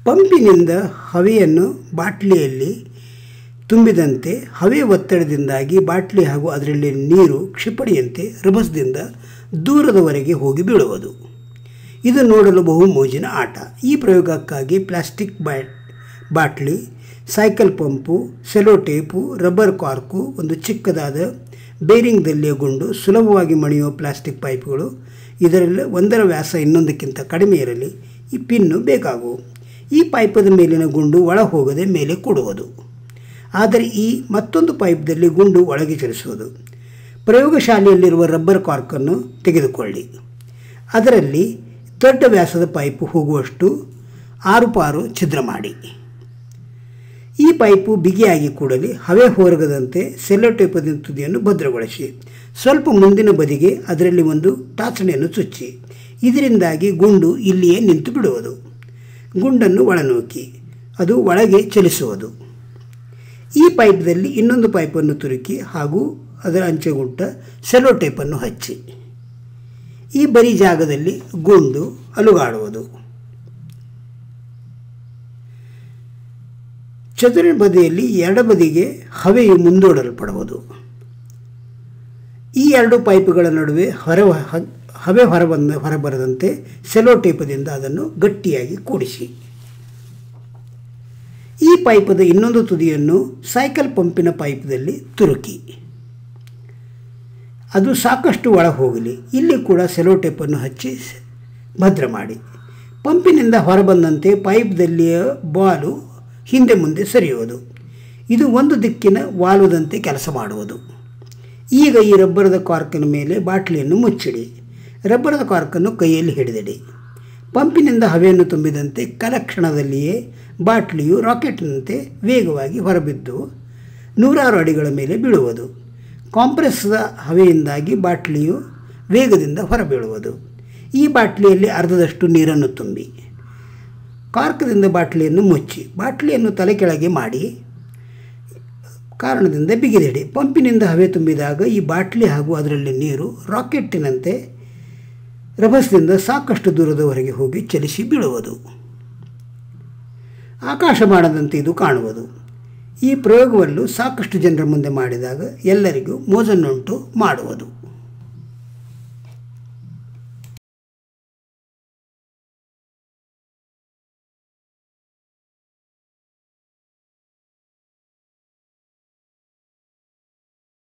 ಪಂಪಿನಿಂದ ಹವೆಯನ್ನು ಬಾಟ್ಲಿಯಲ್ಲಿ ತುಂಬಿದಂತೆ ಹವೆ ಒತ್ತಡದಿಂದಾಗಿ ಬಾಟ್ಲಿ ಹಾಗೂ ಅದರಲ್ಲಿ ನೀರು ಕ್ಷಿಪಣಿಯಂತೆ ರಭಸದಿಂದ ದೂರದವರೆಗೆ ಹೋಗಿ ಬೀಳುವುದು ಇದು ನೋಡಲು ಬಹು ಮೋಜಿನ ಆಟ ಈ ಪ್ರಯೋಗಕ್ಕಾಗಿ plastic bat bottle cycle pump sellotape rubber cork ಒಂದು ಚಿಕ್ಕದಾದ ಬೇರಿಂಗ್ದಲ್ಲಿಯ ಗುಂಡು ಸುಲಭವಾಗಿ ಮಣಿಯುವ ಪ್ಲಾಸ್ಟಿಕ್ ಪೈಪ್ಗಳು ಇದರಲ್ಲಿ ಒಂದರ ವ್ಯಾಸ ಇನ್ನೊಂದಕ್ಕಿಂತ ಕಡಿಮೆ ಇರಲಿ ಈ ಪಿನ್ನು ಬೇಕಾಗುವು ಈ ಪೈಪದ ಮೇಲಿನ ಗುಂಡು ಒಳ ಹೋಗದೆ ಮೇಲೆ ಕೊಡುವುದು ಆದರೆ ಈ ಮತ್ತೊಂದು ಪೈಪ್ದಲ್ಲಿ ಗುಂಡು ಒಳಗೆ ಚಲಿಸುವುದು ಪ್ರಯೋಗಶಾಲೆಯಲ್ಲಿರುವ ರಬ್ಬರ್ ಕಾರ್ಕನ್ನು ತೆಗೆದುಕೊಳ್ಳಿ ಅದರಲ್ಲಿ ದೊಡ್ಡ ವ್ಯಾಸದ ಪೈಪು ಹೋಗುವಷ್ಟು ಆರು ಪಾರು ಛಿದ್ರ ಮಾಡಿ ಈ ಪೈಪು ಬಿಗಿಯಾಗಿ ಕೂಡಲಿ ಹವೆ ಹೊರಗದಂತೆ ಸೆಲ್ಲೋಟೇಪದ ತುದಿಯನ್ನು ಭದ್ರಗೊಳಿಸಿ ಸ್ವಲ್ಪ ಮುಂದಿನ ಬದಿಗೆ ಅದರಲ್ಲಿ ಒಂದು ಟಾಚಣೆಯನ್ನು ಚುಚ್ಚಿ ಇದರಿಂದಾಗಿ ಗುಂಡು ಇಲ್ಲಿಯೇ ನಿಂತು ಬಿಡುವುದು ಗುಂಡನ್ನು ಒಳನೂಕಿ ಅದು ಒಳಗೆ ಚಲಿಸುವುದು ಈ ಪೈಪ್ದಲ್ಲಿ ಇನ್ನೊಂದು ಪೈಪನ್ನು ತುರುಕಿ ಹಾಗೂ ಅದರ ಅಂಚೆಗುಂಟ ಸೆಲೋ ಟೇಪನ್ನು ಹಚ್ಚಿ ಈ ಬರಿ ಜಾಗದಲ್ಲಿ ಗುಂಡು ಅಲುಗಾಡುವುದು ಚದುರಿನ ಬದಿಯಲ್ಲಿ ಎಡಬದಿಗೆ ಹವೆಯು ಮುಂದೂಡಲ್ಪಡುವುದು ಈ ಎರಡು ಪೈಪುಗಳ ನಡುವೆ ಹೊರ ಹವೆ ಹೊರಬಂದ ಹೊರಬರದಂತೆ ಸೆಲೋ ಟೇಪದಿಂದ ಅದನ್ನು ಗಟ್ಟಿಯಾಗಿ ಕೂಡಿಸಿ ಈ ಪೈಪದ ಇನ್ನೊಂದು ತುದಿಯನ್ನು ಸೈಕಲ್ ಪಂಪಿನ ಪೈಪ್ದಲ್ಲಿ ತುರುಕಿ ಅದು ಸಾಕಷ್ಟು ಒಳ ಹೋಗಲಿ ಇಲ್ಲಿ ಕೂಡ ಸೆಲೋ ಟೇಪನ್ನು ಹಚ್ಚಿ ಭದ್ರ ಮಾಡಿ ಪಂಪಿನಿಂದ ಹೊರಬಂದಂತೆ ಪೈಪ್ದಲ್ಲಿಯ ಬಾಲು ಹಿಂದೆ ಮುಂದೆ ಸರಿಯುವುದು ಇದು ಒಂದು ದಿಕ್ಕಿನ ವಾಲ್ವದಂತೆ ಕೆಲಸ ಮಾಡುವುದು ಈಗ ಈ ರಬ್ಬರದ ಕಾರ್ಕಿನ ಮೇಲೆ ಬಾಟ್ಲಿಯನ್ನು ಮುಚ್ಚಿಡಿ ರಬ್ಬರದ ಕಾರ್ಕನ್ನು ಕೈಯಲ್ಲಿ ಹಿಡಿದಿಡಿ ಪಂಪಿನಿಂದ ಹವೆಯನ್ನು ತುಂಬಿದಂತೆ ಕಲಕ್ಷಣದಲ್ಲಿಯೇ ಬಾಟ್ಲಿಯು ರಾಕೆಟ್ನಂತೆ ವೇಗವಾಗಿ ಹೊರಬಿದ್ದು ನೂರಾರು ಅಡಿಗಳ ಮೇಲೆ ಬೀಳುವುದು ಕಾಂಪ್ರೆಸ್ದ ಹವೆಯಿಂದಾಗಿ ಬಾಟ್ಲಿಯು ವೇಗದಿಂದ ಹೊರಬೀಳುವುದು ಈ ಬಾಟ್ಲಿಯಲ್ಲಿ ಅರ್ಧದಷ್ಟು ನೀರನ್ನು ತುಂಬಿ ಕಾರ್ಕದಿಂದ ಬಾಟ್ಲಿಯನ್ನು ಮುಚ್ಚಿ ಬಾಟ್ಲಿಯನ್ನು ತಲೆ ಕೆಳಗೆ ಮಾಡಿ ಕಾರಣದಿಂದ ಬಿಗಿದಿಡಿ ಪಂಪಿನಿಂದ ಹವೆ ತುಂಬಿದಾಗ ಈ ಬಾಟ್ಲಿ ಹಾಗೂ ಅದರಲ್ಲಿ ನೀರು ರಾಕೆಟ್ಟಿನಂತೆ ರಭಸದಿಂದ ಸಾಕಷ್ಟು ದೂರದವರೆಗೆ ಹೋಗಿ ಚಲಿಸಿ ಬೀಳುವುದು ಆಕಾಶ ಮಾಡದಂತೆ ಇದು ಕಾಣುವುದು ಈ ಪ್ರಯೋಗವನ್ನು ಸಾಕಷ್ಟು ಜನರ ಮುಂದೆ ಮಾಡಿದಾಗ ಎಲ್ಲರಿಗೂ ಮೋಜನ್ನುಂಟು ಮಾಡುವುದು